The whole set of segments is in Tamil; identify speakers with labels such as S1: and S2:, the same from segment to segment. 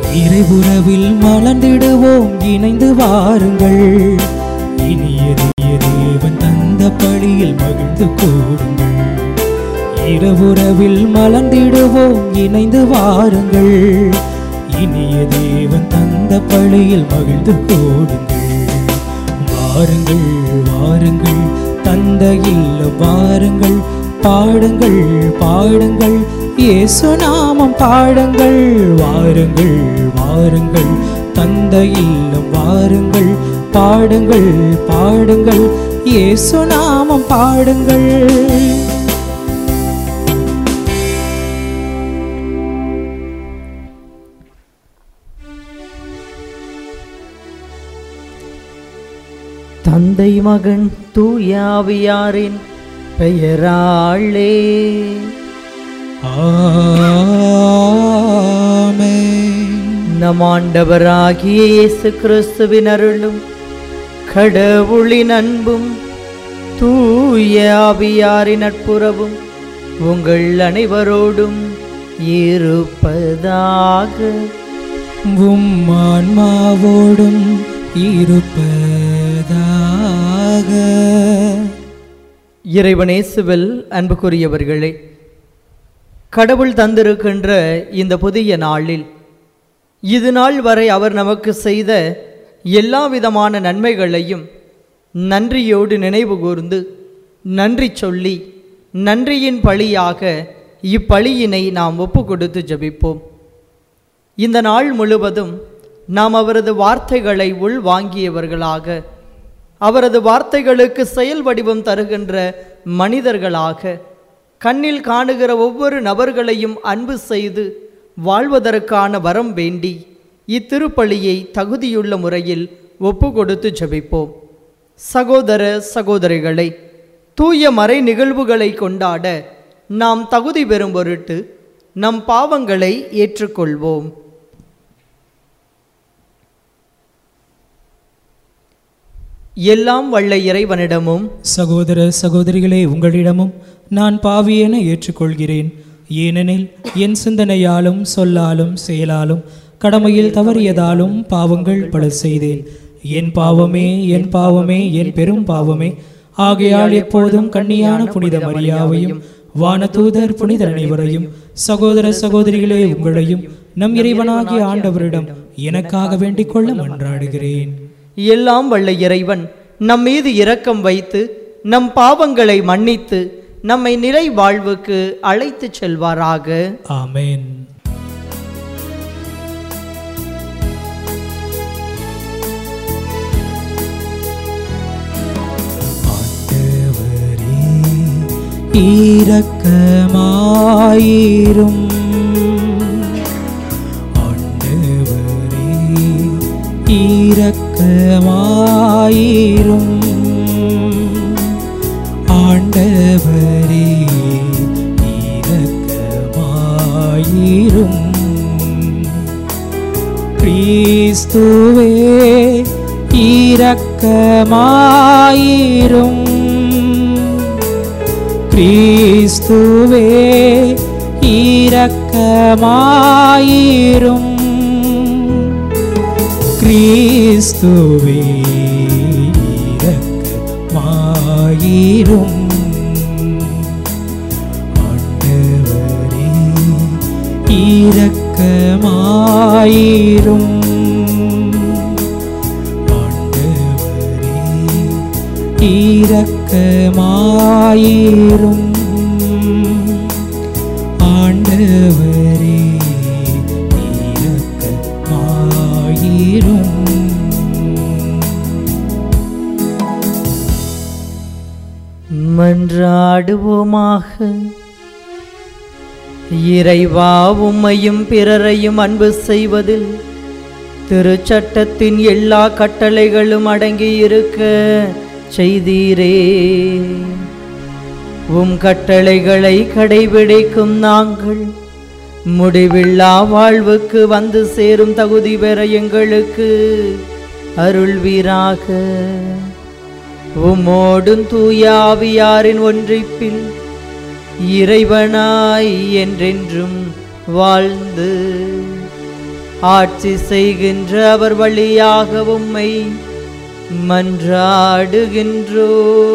S1: இறைவுறவில் மலர்ந்திடுவோம் இணைந்து வாருங்கள் இனிய தேவன் தந்த பழியில் மகிழ்ந்து கூடுங்கள் இரவுறவில் மலர்ந்திடுவோம் இணைந்து வாருங்கள் இனிய தேவன் தந்த பழியில் மகிழ்ந்து கூடுங்கள் வாருங்கள் வாருங்கள் தந்த இல்லம் வாருங்கள் பாடுங்கள் பாடுங்கள் இயேசு நாமம் பாடுங்கள் வாருங்கள் வாருங்கள் தந்த இல்லம் வாருங்கள் பாடுங்கள் பாடுங்கள் இயேசு நாமம் பாடுங்கள்
S2: தந்தை மகன் தூயாவியாரின் பெயராளே
S1: ஆமென்
S2: நம் ஆண்டவராகிய இயேசு கிறிஸ்துவின் அருளும் கடவுளின் அன்பும் தூய ஆவியாரின் நட்புறவும் உங்கள் அனைவரோடும் இருப்பதாக
S1: உம் ஆன்மாவோடும் இருப்பதாக
S2: இறைவனேசுவில் அன்புக்குரியவர்களே கடவுள் தந்திருக்கின்ற இந்த புதிய நாளில் இது நாள் வரை அவர் நமக்கு செய்த எல்லா விதமான நன்மைகளையும் நன்றியோடு நினைவு கூர்ந்து நன்றி சொல்லி நன்றியின் பழியாக இப்பழியினை நாம் ஒப்பு கொடுத்து ஜெபிப்போம் இந்த நாள் முழுவதும் நாம் அவரது வார்த்தைகளை உள் வாங்கியவர்களாக அவரது வார்த்தைகளுக்கு செயல் வடிவம் தருகின்ற மனிதர்களாக கண்ணில் காணுகிற ஒவ்வொரு நபர்களையும் அன்பு செய்து வாழ்வதற்கான வரம் வேண்டி இத்திருப்பலியை தகுதியுள்ள முறையில் ஒப்பு கொடுத்து ஜெபிப்போம் சகோதர சகோதரிகளை தூய மறை நிகழ்வுகளை கொண்டாட நாம் தகுதி பெறும் பொருட்டு நம் பாவங்களை ஏற்றுக்கொள்வோம் எல்லாம் வல்ல இறைவனிடமும்
S1: சகோதர சகோதரிகளே உங்களிடமும் நான் பாவியென ஏற்றுக்கொள்கிறேன் ஏனெனில் என் சிந்தனையாலும் சொல்லாலும் செயலாலும் கடமையில் தவறியதாலும் பாவங்கள் பல செய்தேன் என் பாவமே என் பாவமே என் பெரும் பாவமே ஆகையால் எப்போதும் கண்ணியான புனித மரியாவையும் வானதூதர் புனிதர் அனைவரையும் சகோதர சகோதரிகளே உங்களையும் நம் இறைவனாகிய ஆண்டவரிடம் எனக்காக வேண்டிக் கொள்ள மன்றாடுகிறேன்
S2: எல்லாம் வல்ல இறைவன் நம் மீது இரக்கம் வைத்து நம் பாவங்களை மன்னித்து நம்மை நிலை வாழ்வுக்கு அழைத்துச் செல்வாராக
S1: ஆமென் ஆண்டவரே, இரக்கமாயிரும் ஆண்டவரே, இரக்கமாயிரும் ஆண்டவரே இரக்கமாயிரும் கிறிஸ்துவே இரக்கமாயிரும் கிறிஸ்துவே இரக்கமாயிரும் கிறிஸ்துவே இரக்கமாயிரும் ஆண்டவரே இரக்கமாயிரும் ஆண்டவரே இரக்கமாயிரும் ஆண்டவரே இரக்கமாயிரும்
S2: மன்றாடுவோமாக இறைவா உம்மையும் பிறரையும் அன்பு செய்வதில் திருச்சட்டத்தின் எல்லா கட்டளைகளும் அடங்கி இருக்க செய்தீரே உம் கட்டளைகளை கடைபிடிக்கும் நாங்கள் முடிவில்லா வாழ்வுக்கு வந்து சேரும் தகுதி பெற எங்களுக்கு அருள்வீராக உம்மோடும் தூயாவியாரின் ஒன்றிப்பில் இறைவனாய் என்றென்றும் வாழ்ந்து ஆட்சி செய்கின்ற அவர் வழியாக உம்மை மன்றாடுகின்றோ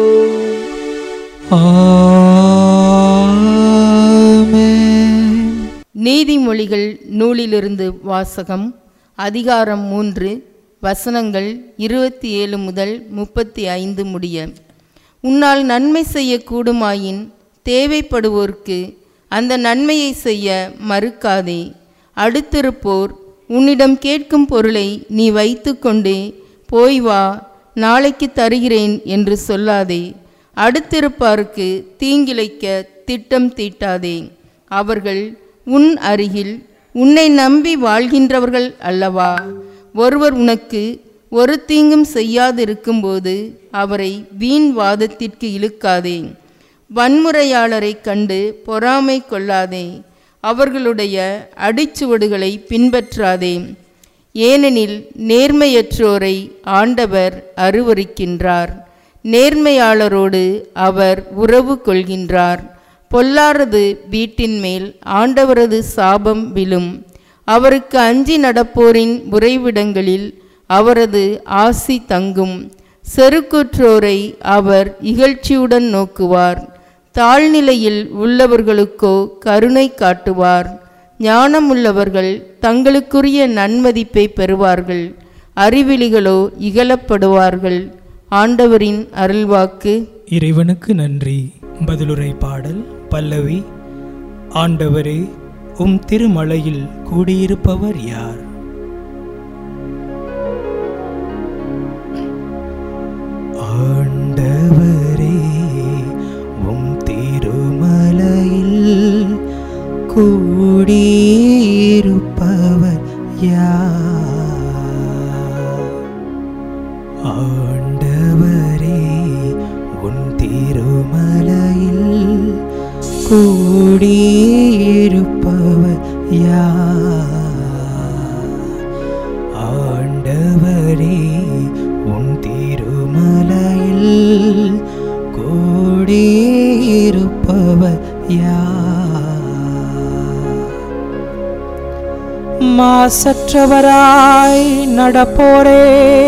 S1: ஆமென்
S3: நீதிமொழிகள் நூலிலிருந்து வாசகம் அதிகாரம் மூன்று வசனங்கள் இருபத்தி ஏழு முதல் முப்பத்தி ஐந்து முடிய உன்னால் நன்மை செய்யக்கூடுமாயின் தேவைப்படுவோர்க்கு அந்த நன்மையை செய்ய மறுக்காதே அடுத்திருப்போர் உன்னிடம் கேட்கும் பொருளை நீ வைத்துக்கொண்டே போய் வா நாளைக்கு தருகிறேன் என்று சொல்லாதே அடுத்திருப்பாருக்கு தீங்கிழைக்க திட்டம் தீட்டாதே அவர்கள் உன் அருகில் உன்னை நம்பி வாழ்கின்றவர்கள் அல்லவா ஒருவர் உனக்கு ஒரு தீங்கும் செய்யாதிருக்கும்போது அவரை வீண் வாதத்திற்கு இழுக்காதே வன்முறையாளரை கண்டு பொறாமை கொள்ளாதே அவர்களுடைய அடிச்சுவடுகளை பின்பற்றாதே ஏனெனில் நேர்மையற்றோரை ஆண்டவர் அருவருக்கின்றார் நேர்மையாளரோடு அவர் உறவு கொள்கின்றார் பொல்லாரது வீட்டின் மேல் ஆண்டவரது சாபம் விழும் அவருக்கு அஞ்சி நடப்போரின் உறைவிடங்களில் அவரது ஆசி தங்கும் செருக்குற்றோரை அவர் இகழ்ச்சியுடன் நோக்குவார் தாழ்நிலையில் உள்ளவர்களுக்கோ கருணை காட்டுவார் ஞானமுள்ளவர்கள் தங்களுக்குரிய நன்மதிப்பை பெறுவார்கள் அறிவிலிகளோ இகழப்படுவார்கள் ஆண்டவரின் அருள்வாக்கு
S1: இறைவனுக்கு நன்றி பதிலுரை பாடல் பல்லவி ஆண்டவரே உம் திருமலையில் கூடியிருப்பவர் யார் ஆண்டவரே உம் திருமலையில் கூடியிருப்பவர் யார் ஆண்டவரே உன் திருமலையில் கூடியிருப்பவர் யார் ஆண்டவரே உன் திருமலையில் கூடியிருப்பவர் யார் மாசற்றவராய் நடப்போரே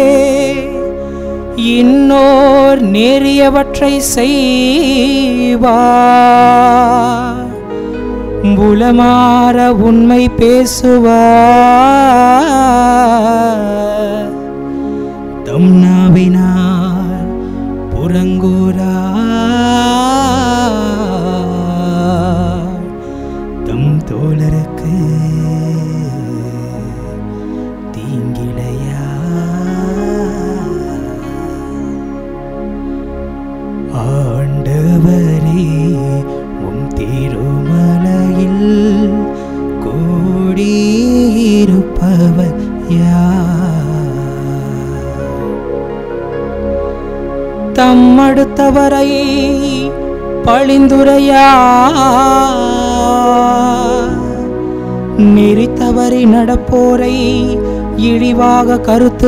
S1: இன்னோர் நேரியவற்றை செய்வார் புலமாற உண்மை பேசுவார் தம் நாவினார் புறங்கூறார் தம் தோழருக்கு தீங்கிழையா ஆண்டவரே உம் திருமலையில் கூடியிருப்பவர் யார் தம்மடுத்தவரை பழிந்துரையா நெறித்தவரை நடப்போரை இழிவாக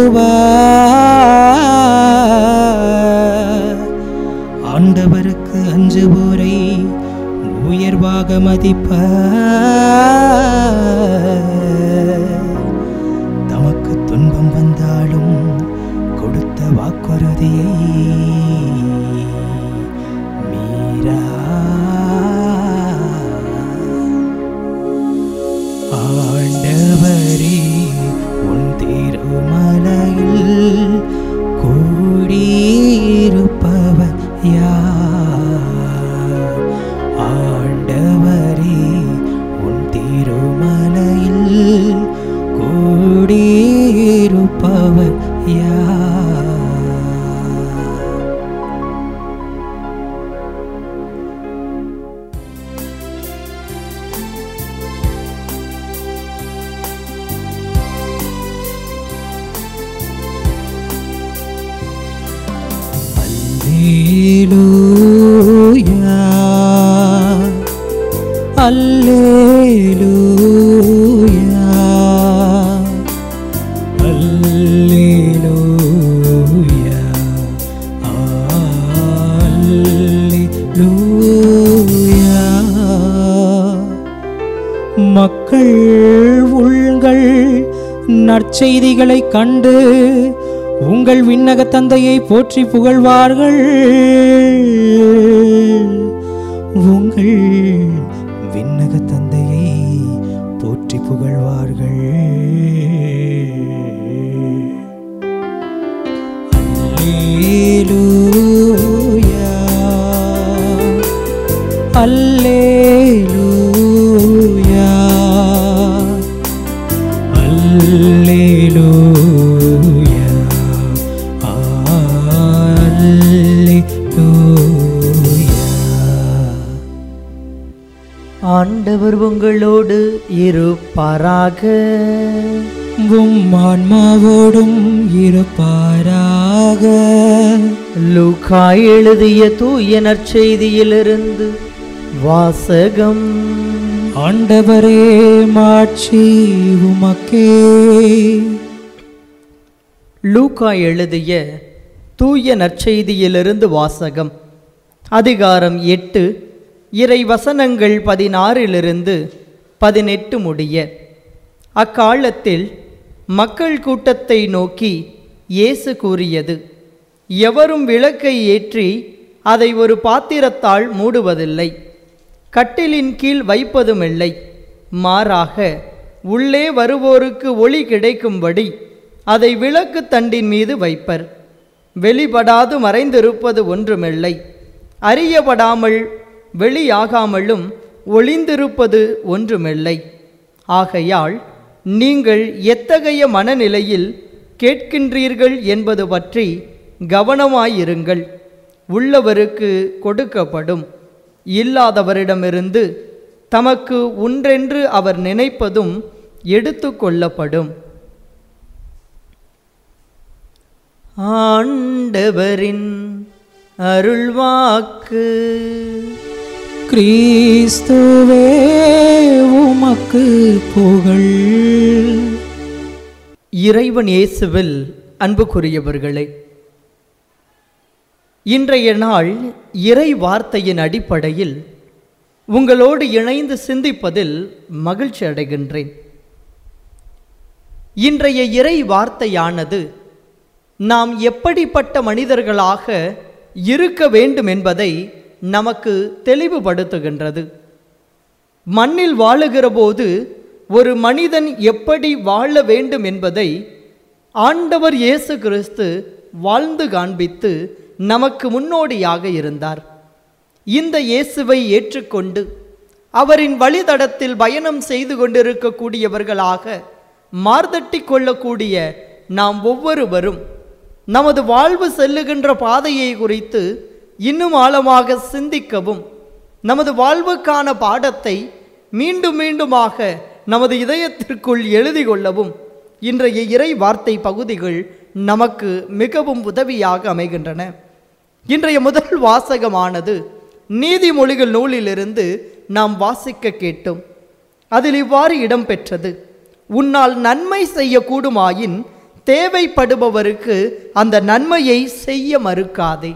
S1: கருத்துவர் ஆண்டவருக்கு அஞ்சுவோரை உயர்வாக மதிப்ப தமக்கு துன்பம் வந்தாலும் கொடுத்த வாக்குறுதியை மீறா ஆண்டவரே உன் திருமலையில் கூடியிருப்பவர் யார் ஆண்டவரே உன் திருமலையில் கூடியிருப்பவர் யார் அல்லேலூயா அல்லேலூயா அல்லேலூயா அல்லேலூயா மக்கள் உள்கள் நற்செய்திகளைக் கண்டு உங்கள் விண்ணக தந்தையை போற்றி புகழ்வார்கள் உங்கள் விண்ணக தந்தையை போற்றி புகழ்வார்கள் அல்லேலூயா அல்லேலூயா அல்லேலூயா அல்லேலூயா
S2: ஆண்டவர் உங்களோடு இருப்பாராக
S1: உம் ஆன்மாவோடும் இருப்பாராக
S2: லூக்கா எழுதிய தூய நற்செய்தியிலிருந்து வாசகம்
S1: ஆண்டவரே மாட்சி உமக்கே
S2: லூக்கா எழுதிய தூய நற்செய்தியிலிருந்து வாசகம் அதிகாரம் எட்டு இறை வசனங்கள் பதினாறிலிருந்து பதினெட்டு முடிய அக்காலத்தில் மக்கள் கூட்டத்தை நோக்கி இயேசு கூறியது எவரும் விளக்கை ஏற்றி அதை ஒரு பாத்திரத்தால் மூடுவதில்லை கட்டிலின் கீழ் வைப்பதுமில்லை மாறாக உள்ளே வருவோருக்கு ஒளி கிடைக்கும்படி அதை விளக்கு தண்டின் மீது வைப்பர் வெளிப்படாது மறைந்திருப்பது ஒன்றுமில்லை அறியப்படாமல் வெளியாகாமலும் ஒளிந்திருப்பது ஒன்றுமில்லை ஆகையால் நீங்கள் எத்தகைய மனநிலையில் கேட்கின்றீர்கள் என்பது பற்றி கவனமாயிருங்கள் உள்ளவருக்கு கொடுக்கப்படும் இல்லாதவரிடமிருந்து தமக்கு ஒன்றென்று அவர் நினைப்பதும் எடுத்து கொள்ளப்படும் ஆண்டவரின் அருள்வாக்கு
S1: கிறிஸ்துவே உமக்கு புகழ்
S2: இறைவன் இயேசுவில் அன்புக்குரியவர்களே இன்றைய நாள் இறை வார்த்தையின் அடிப்படையில் உங்களோடு இணைந்து சிந்திப்பதில் மகிழ்ச்சி அடைகின்றேன் இன்றைய இறை வார்த்தையானது நாம் எப்படிப்பட்ட மனிதர்களாக இருக்க வேண்டும் என்பதை நமக்கு தெளிவுபடுத்துகின்றது மண்ணில் வாழுகிற போது ஒரு மனிதன் எப்படி வாழ வேண்டும் என்பதை ஆண்டவர் இயேசு கிறிஸ்து வாழ்ந்து காண்பித்து நமக்கு முன்னோடியாக இருந்தார் இந்த இயேசுவை ஏற்றுக்கொண்டு அவரின் வழித்தடத்தில் பயணம் செய்து கொண்டிருக்கக்கூடியவர்களாக மார்தட்டி கொள்ளக்கூடிய நாம் ஒவ்வொருவரும் நமது வாழ்வு செல்லுகின்ற பாதையை குறித்து இன்னும் ஆழமாக சிந்திக்கவும் நமது வாழ்வுக்கான பாடத்தை மீண்டும் மீண்டுமாக நமது இதயத்திற்குள் எழுதி கொள்ளவும் இன்றைய இறை வார்த்தை பகுதிகள் நமக்கு மிகவும் உதவியாக அமைகின்றன இன்றைய முதல் வாசகமானது நீதிமொழிகள் நூலிலிருந்து நாம் வாசிக்க கேட்டோம் அதில் இவ்வாறு இடம்பெற்றது உன்னால் நன்மை செய்யக்கூடுமாயின் தேவைப்படுபவருக்கு அந்த நன்மையை செய்ய மறுக்காதே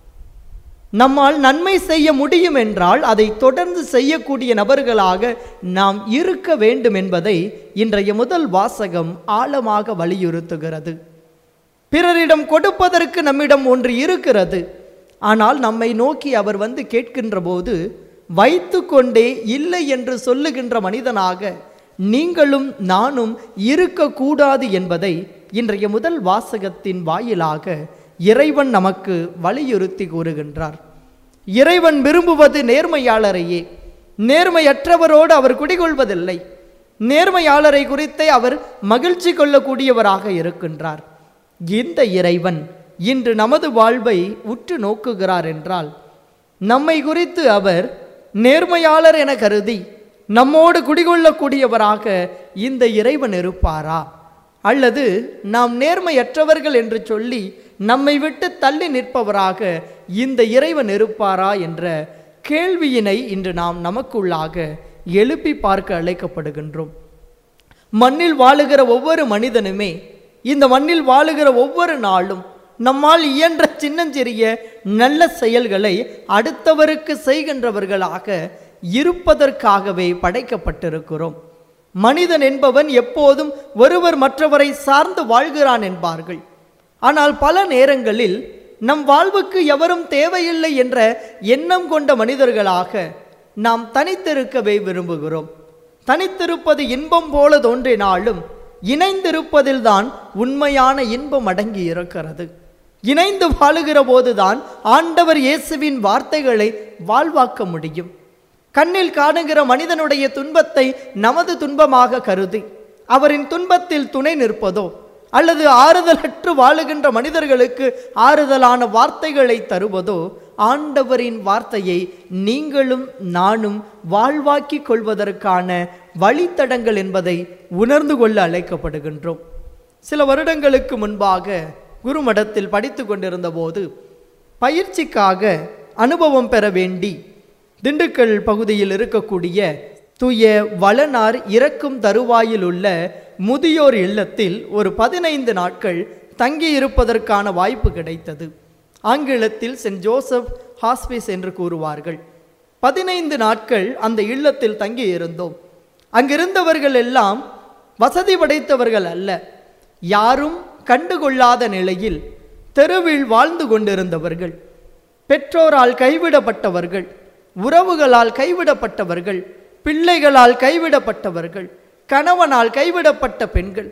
S2: நம்மால் நன்மை செய்ய முடியும் என்றால் அதை தொடர்ந்து செய்யக்கூடிய நபர்களாக நாம் இருக்க வேண்டும் என்பதை இன்றைய முதல் வாசகம் ஆழமாக வலியுறுத்துகிறது பிறரிடம் கொடுப்பதற்கு நம்மிடம் ஒன்று இருக்கிறது ஆனால் நம்மை நோக்கி அவர் வந்து கேட்கின்ற போது வைத்து கொண்டே இல்லை என்று சொல்லுகின்ற மனிதனாக நீங்களும் நானும் இருக்கக்கூடாது என்பதை இன்றைய முதல் வாசகத்தின் வாயிலாக இறைவன் நமக்கு வலியுறுத்தி கூறுகின்றார் இறைவன் விரும்புவது நேர்மையாளரையே நேர்மையற்றவரோடு அவர் குடிகொள்வதில்லை நேர்மையாளரை குறித்தே அவர் மகிழ்ச்சி கொள்ளக்கூடியவராக இருக்கின்றார் இந்த இறைவன் இன்று நமது வாழ்வை உற்று நோக்குகிறார் என்றால் நம்மை குறித்து அவர் நேர்மையாளர் என கருதி நம்மோடு குடிகொள்ளக்கூடியவராக இந்த இறைவன் இருப்பாரா அல்லது நாம் நேர்மையற்றவர்கள் என்று சொல்லி நம்மை விட்டு தள்ளி நிற்பவராக இந்த இறைவன் இருப்பாரா என்ற கேள்வியினை இன்று நாம் நமக்குள்ளாக எழுப்பி பார்க்க அழைக்கப்படுகின்றோம் மண்ணில் வாழுகிற ஒவ்வொரு மனிதனுமே இந்த மண்ணில் வாழுகிற ஒவ்வொரு நாளும் நம்மால் இயன்ற சின்னஞ்சிறிய நல்ல செயல்களை அடுத்தவருக்கு செய்கின்றவர்களாக இருப்பதற்காகவே படைக்கப்பட்டிருக்கிறோம் மனிதன் என்பவன் எப்போதும் ஒருவர் மற்றவரை சார்ந்து வாழ்கிறான் என்பார்கள் ஆனால் பல நேரங்களில் நம் வாழ்வுக்கு எவரும் தேவையில்லை என்ற எண்ணம் கொண்ட மனிதர்களாக நாம் தனித்திருக்கவே விரும்புகிறோம் தனித்திருப்பது இன்பம் போல தோன்றினாலும் இணைந்திருப்பதில்தான் உண்மையான இன்பம் அடங்கி இருக்கிறது இணைந்து வாழுகிற போதுதான் ஆண்டவர் இயேசுவின் வார்த்தைகளை வாழ்வாக்க முடியும் கண்ணில் காணுகிற மனிதனுடைய துன்பத்தை நமது துன்பமாக கருதி அவரின் துன்பத்தில் துணை நிற்பதோ அல்லது ஆறுதலற்று வாழுகின்ற மனிதர்களுக்கு ஆறுதலான வார்த்தைகளை தருவதோ ஆண்டவரின் வார்த்தையை நீங்களும் நானும் வாழ்வாக்கிக் கொள்வதற்கான வழித்தடங்கள் என்பதை உணர்ந்து கொள்ள அழைக்கப்படுகின்றோம் சில வருடங்களுக்கு முன்பாக குருமடத்தில் படித்து கொண்டிருந்த போது பயிற்சிக்காக அனுபவம் பெற வேண்டி திண்டுக்கல் பகுதியில் இருக்கக்கூடிய தூய வளனார் இறக்கும் தருவாயில் உள்ள முதியோர் இல்லத்தில் ஒரு பதினைந்து நாட்கள் தங்கியிருப்பதற்கான வாய்ப்பு கிடைத்தது ஆங்கிலத்தில் சென்ட் ஜோசப் ஹாஸ்பிஸ் என்று கூறுவார்கள் பதினைந்து நாட்கள் அந்த இல்லத்தில் தங்கி இருந்தோம் அங்கிருந்தவர்கள் எல்லாம் வசதி படைத்தவர்கள் அல்ல யாரும் கண்டுகொள்ளாத நிலையில் தெருவில் வாழ்ந்து கொண்டிருந்தவர்கள் பெற்றோரால் கைவிடப்பட்டவர்கள் உறவுகளால் கைவிடப்பட்டவர்கள் பிள்ளைகளால் கைவிடப்பட்டவர்கள் கணவனால் கைவிடப்பட்ட பெண்கள்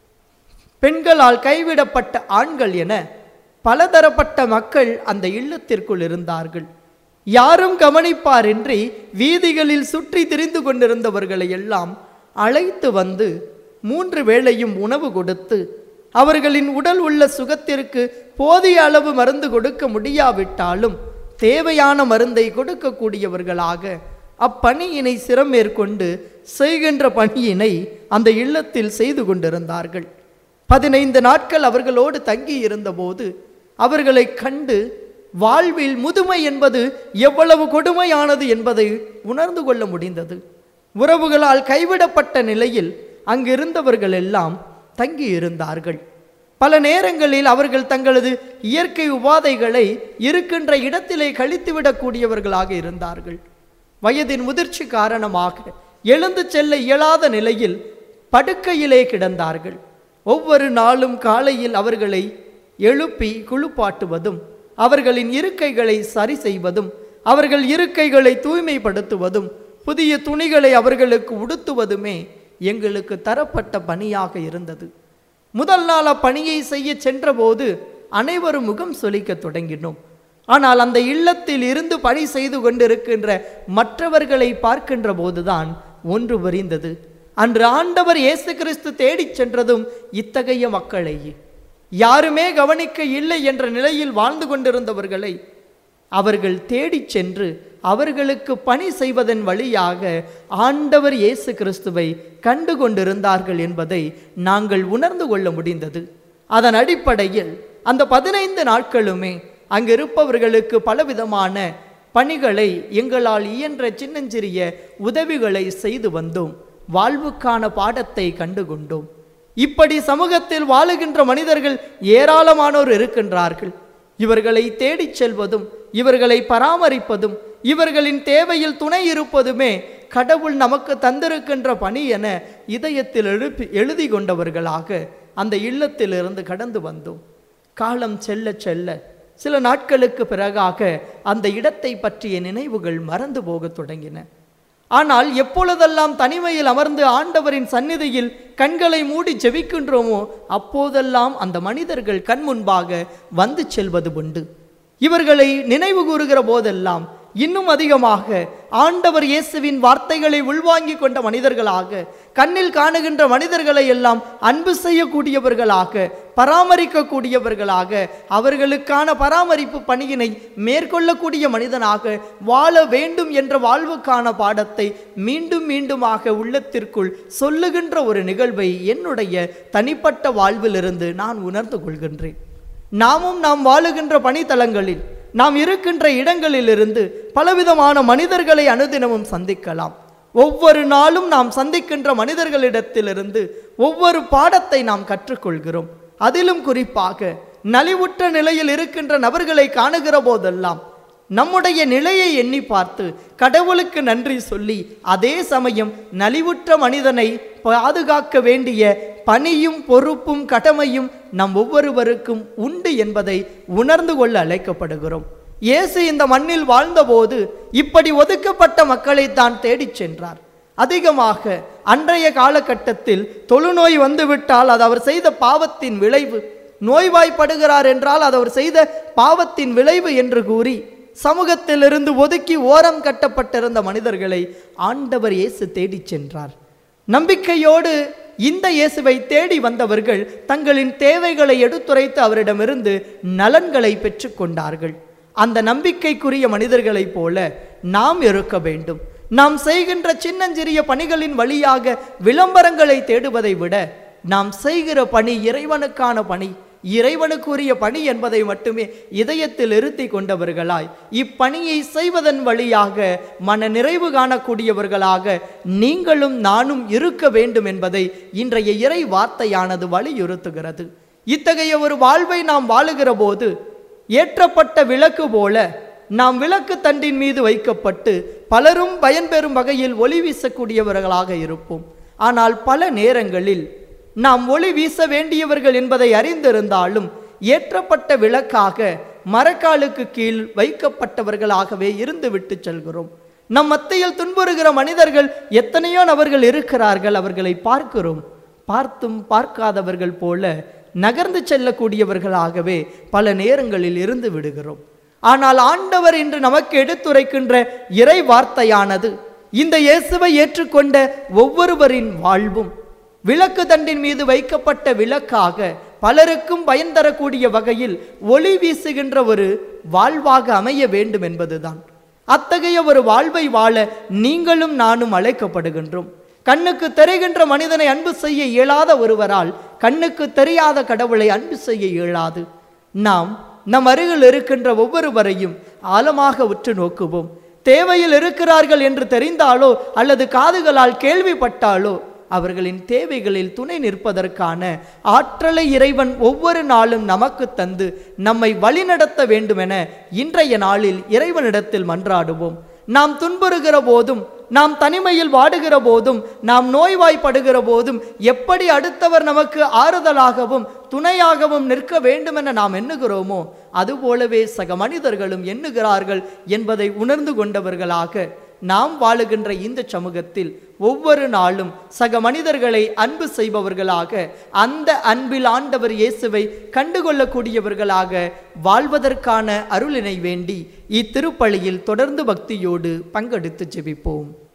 S2: பெண்களால் கைவிடப்பட்ட ஆண்கள் என பலதரப்பட்ட மக்கள் அந்த இல்லத்திற்குள் இருந்தார்கள் யாரும் கவனிப்பாரின்றி வீதிகளில் சுற்றி திரிந்து கொண்டிருந்தவர்களை எல்லாம் அழைத்து வந்து மூன்று வேளையும் உணவு கொடுத்து அவர்களின் உடல் உள்ள சுகத்திற்கு போதிய அளவு மருந்து கொடுக்க முடியாவிட்டாலும் தேவையான மருந்தை கொடுக்கக்கூடியவர்களாக அப்பணியினை சிரமேற்கொண்டு செய்கின்ற பணியினை அந்த இல்லத்தில் செய்து கொண்டிருந்தார்கள் பதினைந்து நாட்கள் அவர்களோடு தங்கி இருந்தபோது அவர்களை கண்டு வாழ்வில் முதுமை என்பது எவ்வளவு கொடுமையானது என்பதை உணர்ந்து கொள்ள முடிந்தது உறவுகளால் கைவிடப்பட்ட நிலையில் அங்கிருந்தவர்கள் எல்லாம் தங்கி இருந்தார்கள் பல நேரங்களில் அவர்கள் தங்களது இயற்கை உபாதைகளை இருக்கின்ற இடத்திலே கழித்துவிடக்கூடியவர்களாக இருந்தார்கள் வயதின் முதிர்ச்சி காரணமாக எழுந்து செல்ல இயலாத நிலையில் படுக்கையிலே கிடந்தார்கள் ஒவ்வொரு நாளும் காலையில் அவர்களை எழுப்பி குளிப்பாட்டுவதும் அவர்களின் இருக்கைகளை சரி செய்வதும் அவர்கள் இருக்கைகளை தூய்மைப்படுத்துவதும் புதிய துணிகளை அவர்களுக்கு உடுத்துவதுமே எங்களுக்கு தரப்பட்ட பணியாக இருந்தது முதல் நாள் அப்பணியை செய்ய சென்றபோது அனைவரும் முகம் சொலிக்க தொடங்கினோம் ஆனால் அந்த இல்லத்தில் இருந்து பணி செய்து கொண்டிருக்கின்ற மற்றவர்களை பார்க்கின்ற போதுதான் ஒன்று புரிந்தது அன்று ஆண்டவர் இயேசு கிறிஸ்து தேடிச் சென்றதும் இத்தகைய மக்களையே யாருமே கவனிக்க இல்லை என்ற நிலையில் வாழ்ந்து கொண்டிருந்தவர்களை அவர்கள் தேடிச் சென்று அவர்களுக்கு பணி செய்வதன் வழியாக ஆண்டவர் இயேசு கிறிஸ்துவை கண்டு கொண்டிருந்தார்கள் என்பதை நாங்கள் உணர்ந்து கொள்ள முடிந்தது அதன் அடிப்படையில் அந்த பதினைந்து நாட்களுமே அங்கு இருப்பவர்களுக்கு பலவிதமான பணிகளை எங்களால் இயன்ற சின்னஞ்சிறிய உதவிகளை செய்து வந்தோம் வாழ்வுக்கான பாடத்தை கண்டு கொண்டோம் இப்படி சமூகத்தில் வாழுகின்ற மனிதர்கள் ஏராளமானோர் இருக்கின்றார்கள் இவர்களை தேடிச் செல்வதும் இவர்களை பராமரிப்பதும் இவர்களின் தேவையில் துணை இருப்பதுமே கடவுள் நமக்கு தந்திருக்கின்ற பணி என இதயத்தில் எழுப்பி எழுதி கொண்டவர்களாக அந்த இல்லத்திலிருந்து கடந்து வந்தோம் காலம் செல்ல செல்ல சில நாட்களுக்கு பிறகாக அந்த இடத்தை பற்றிய நினைவுகள் மறந்து போகத் தொடங்கின ஆனால் எப்பொழுதெல்லாம் தனிமையில் அமர்ந்து ஆண்டவரின் சந்நிதியில் கண்களை மூடி ஜெபிக்கின்றோமோ அப்போதெல்லாம் அந்த மனிதர்கள் கண் முன்பாக வந்து செல்வது உண்டு இவர்களை நினைவு கூறுகிற போதெல்லாம் இன்னும் அதிகமாக ஆண்டவர் இயேசுவின் வார்த்தைகளை உள்வாங்கிக் கொண்ட மனிதர்களாக கண்ணில் காணுகின்ற மனிதர்களை எல்லாம் அன்பு செய்யக்கூடியவர்களாக பராமரிக்கக்கூடியவர்களாக அவர்களுக்கான பராமரிப்பு பணியினை மேற்கொள்ளக்கூடிய மனிதனாக வாழ வேண்டும் என்ற வாழ்வுக்கான பாடத்தை மீண்டும் மீண்டுமாக உள்ளத்திற்குள் சொல்லுகின்ற ஒரு நிகழ்வை என்னுடைய தனிப்பட்ட வாழ்விலிருந்து நான் உணர்ந்து கொள்கின்றேன் நாமும் நாம் வாழுகின்ற பணித்தலங்களில் நாம் இருக்கின்ற இடங்களிலிருந்து பலவிதமான மனிதர்களை அனுதினமும் சந்திக்கலாம் ஒவ்வொரு நாளும் நாம் சந்திக்கின்ற மனிதர்களிடத்திலிருந்து ஒவ்வொரு பாடத்தை நாம் கற்றுக்கொள்கிறோம் அதிலும் குறிப்பாக நலிவுற்ற நிலையில் இருக்கின்ற நபர்களை காணுகிற போதெல்லாம் நம்முடைய நிலையை எண்ணி பார்த்து கடவுளுக்கு நன்றி சொல்லி அதே சமயம் நலிவுற்ற மனிதனை பாதுகாக்க வேண்டிய பணியும் பொறுப்பும் கடமையும் நம் ஒவ்வொருவருக்கும் உண்டு என்பதை உணர்ந்து கொள்ள அழைக்கப்படுகிறோம் இயேசு இந்த மண்ணில் வாழ்ந்தபோது இப்படி ஒதுக்கப்பட்ட மக்களை தான் தேடிச் சென்றார் அதிகமாக அன்றைய காலகட்டத்தில் தொழுநோய் வந்துவிட்டால் அது அவர் செய்த பாவத்தின் விளைவு நோய்வாய்ப்படுகிறார் என்றால் அது அவர் செய்த பாவத்தின் விளைவு என்று கூறி சமூகத்திலிருந்து ஒதுக்கி ஓரம் கட்டப்பட்டிருந்த மனிதர்களை ஆண்டவர் இயேசு தேடிச் சென்றார் நம்பிக்கையோடு இந்த இயேசுவை தேடி வந்தவர்கள் தங்களின் தேவைகளை எடுத்துரைத்து அவரிடமிருந்து நலன்களை பெற்றுக்கொண்டார்கள் அந்த நம்பிக்கைக்குரிய மனிதர்களைப் போல நாம் இருக்க வேண்டும் நாம் செய்கின்ற சின்னஞ்சிறிய பணிகளின் வழியாக விளம்பரங்களை தேடுவதை விட நாம் செய்கிற பணி இறைவனுக்கான பணி இறைவனுக்குரிய பணி என்பதை மட்டுமே இதயத்தில் இருத்தி கொண்டவர்களாய் இப்பணியை செய்வதன் வழியாக மன நிறைவு காணக்கூடியவர்களாக நீங்களும் நானும் இருக்க வேண்டும் என்பதை இன்றைய இறை வார்த்தையானது வலியுறுத்துகிறது இத்தகைய ஒரு வாழ்வை நாம் வாழுகிற போது ஏற்றப்பட்ட விளக்கு போல நாம் விளக்கு தண்டின் மீது வைக்கப்பட்டு பலரும் பயன்பெறும் வகையில் ஒளி வீசக்கூடியவர்களாக இருப்போம் ஆனால் பல நேரங்களில் நாம் ஒளி வீச வேண்டியவர்கள் என்பதை அறிந்திருந்தாலும் ஏற்றப்பட்ட விளக்காக மரக்காலுக்கு கீழ் வைக்கப்பட்டவர்களாகவே இருந்து விட்டு செல்கிறோம் நம் மத்தியில் துன்புறுகிற மனிதர்கள் எத்தனையோ நபர்கள் இருக்கிறார்கள் அவர்களை பார்க்கிறோம் பார்த்தும் பார்க்காதவர்கள் போல நகர்ந்து செல்லக்கூடியவர்களாகவே பல நேரங்களில் இருந்து விடுகிறோம் ஆனால் ஆண்டவர் இன்று நமக்கு எடுத்துரைக்கின்ற இறை வார்த்தையானது இந்த இயேசுவை ஏற்றுக்கொண்ட ஒவ்வொருவரின் வாழ்வும் விளக்கு தண்டின் மீது வைக்கப்பட்ட விளக்காக பலருக்கும் பயன் தரக்கூடிய வகையில் ஒளி வீசுகின்ற ஒரு வாழ்வாக அமைய வேண்டும் என்பதுதான் அத்தகைய ஒரு வாழ்வை வாழ நீங்களும் நானும் அழைக்கப்படுகின்றோம் கண்ணுக்கு தெரிகின்ற மனிதனை அன்பு செய்ய இயலாத ஒருவரால் கண்ணுக்கு தெரியாத கடவுளை அன்பு செய்ய இயலாது நாம் நம் அருகில் இருக்கின்ற ஒவ்வொருவரையும் ஆழமாக உற்று நோக்குவோம் தேவையில் இருக்கிறார்கள் என்று தெரிந்தாலோ அல்லது காதுகளால் கேள்விப்பட்டாலோ அவர்களின் தேவைகளில் துணை நிற்பதற்கான ஆற்றலை இறைவன் ஒவ்வொரு நாளும் நமக்கு தந்து நம்மை வழிநடத்த வேண்டுமென இன்றைய நாளில் இறைவனிடத்தில் மன்றாடுவோம் நாம் துன்புறுகிற போதும் நாம் தனிமையில் வாடுகிற போதும் நாம் நோய்வாய்ப்படுகிற போதும் எப்படி அடுத்தவர் நமக்கு ஆறுதலாகவும் துணையாகவும் நிற்க வேண்டுமென நாம் எண்ணுகிறோமோ அதுபோலவே சக மனிதர்களும் எண்ணுகிறார்கள் என்பதை உணர்ந்து கொண்டவர்களாக நாம் வாழுகின்ற இந்த சமூகத்தில் ஒவ்வொரு நாளும் சக மனிதர்களை அன்பு செய்பவர்களாக அந்த அன்பில் ஆண்டவர் இயேசுவை கண்டுகொள்ளக்கூடியவர்களாக வாழ்வதற்கான அருளினை வேண்டி இத்திருப்பலியில் தொடர்ந்து பக்தியோடு பங்கெடுத்து ஜெபிப்போம்